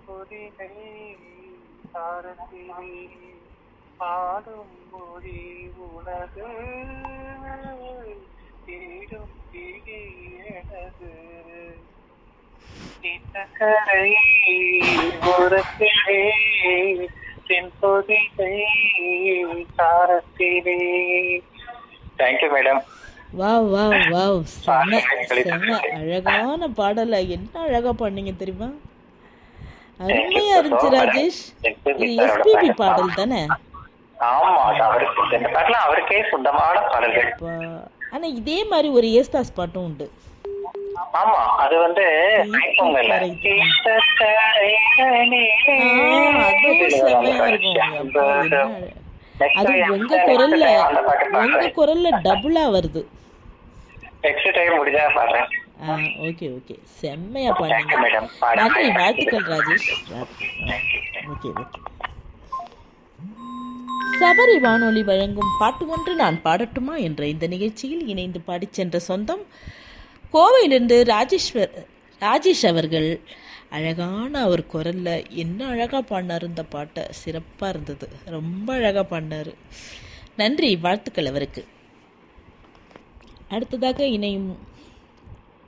பொதிகை சாரத்திலே பாடும் மொழி உனது தேடும் கிளி எனது இத்தக்கரை ஓரத்திலே தென்பொதிகை சாரத்திலே thank you madam wow wow wow செம செம அழகான பாடலை என்ன அழகா பண்ணீங்க தெரியுமா அருமையா இருந்துச்சு ராஜேஷ் இது எஸ்பிபி பாடல் தானே ஆமா அது அவருக்கு இந்த பாட்டுலாம் அவருக்கே சொந்தமான பாடல்கள் அப்பா, ஆனா இதே மாதிரி ஒரு ஏஸ்தாஸ் பாட்டும் உண்டு ஆமா அது வந்து தைப்பொங்கல்ல. ஆ, அதுவும் செமையா இருக்கும் அப்பா, என்ன அழ- Next அது time உங்க next குரல்ல time அந்த பாட்டு உங்க பாடுறேன். குரல்ல டபுளா வருது Next time முடிஞ்சா பாடுறேன். ஆ ஓகே ஓகே செம்மையா Thank you, பண்ணீங்க madam. பாடு. நன்றி வாழ்த்துக்கள் ராஜேஷ் ஓகே ஓகே சபரி வானொலி வழங்கும் பாட்டு ஒன்று நான் பாடட்டுமா என்ற இந்த நிகழ்ச்சியில் இணைந்து பாடிச் சென்ற சொந்தம் கோவையிலிருந்து ராஜேஸ்வர் ராஜேஷ் அவர்கள் அழகான அவர் குரல்ல என்ன அழகா பாடினார் இந்த பாட்டை சிறப்பாக இருந்தது ரொம்ப அழகா பாடினார் நன்றி வாழ்த்துக்கள் அவருக்கு அடுத்ததாக இணையும்